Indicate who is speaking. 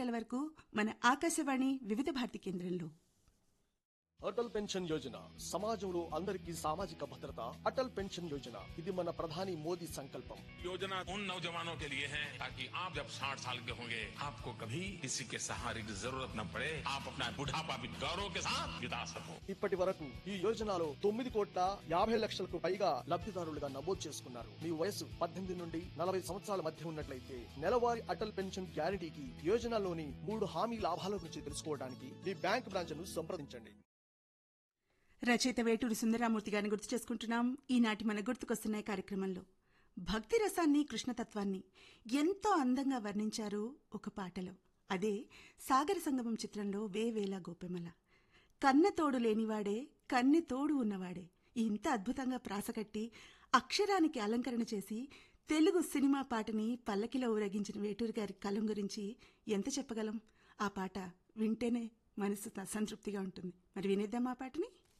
Speaker 1: గంటల వరకు మన ఆకాశవాణి వివిధ భారతి కేంద్రంలో
Speaker 2: అటల్ పెన్షన్ యోజన సమాజంలో అందరికీ సామాజిక భద్రత అటల్ పెన్షన్ యోజన ఇది మన ప్రధాని మోదీ సంకల్పం
Speaker 3: योजना उन नौजवानों के लिए है ताकि आप जब 60 साल के होंगे आपको कभी किसी के सहारे की जरूरत न पड़े आप अपना बुढ़ापा भी गौरव के साथ बिता सको
Speaker 2: ఇప్పటి వరకు ఈ యోజనలో తొమ్మిది కోట్ల యాభై లక్షలకు పైగా లబ్ధిదారులుగా నమోదు చేసుకున్నారు మీ వయసు పద్దెనిమిది నుండి నలభై సంవత్సరాల మధ్య ఉన్నట్లయితే నెలవారీ అటల్ పెన్షన్ గ్యారంటీకి యోజనలోని మూడు హామీ లాభాల గురించి తెలుసుకోవడానికి మీ బ్యాంక్ బ్రాంచ్ ను సంప్రదించండి
Speaker 1: రచయిత వేటూరి సుందరామూర్తి గారిని గుర్తు చేసుకుంటున్నాం ఈనాటి మన గుర్తుకొస్తున్నాయి కార్యక్రమంలో భక్తి రసాన్ని కృష్ణతత్వాన్ని ఎంతో అందంగా వర్ణించారు ఒక పాటలో అదే సాగర సంగమం చిత్రంలో వేవేల గోపెమల కన్న తోడు లేనివాడే కన్నె తోడు ఉన్నవాడే ఇంత అద్భుతంగా ప్రాసకట్టి అక్షరానికి అలంకరణ చేసి తెలుగు సినిమా పాటని పల్లకిలో ఊరేగించిన వేటూరి గారి కలం గురించి ఎంత చెప్పగలం ఆ పాట వింటేనే మనసు సంతృప్తిగా ఉంటుంది మరి వినేద్దాం ఆ పాటని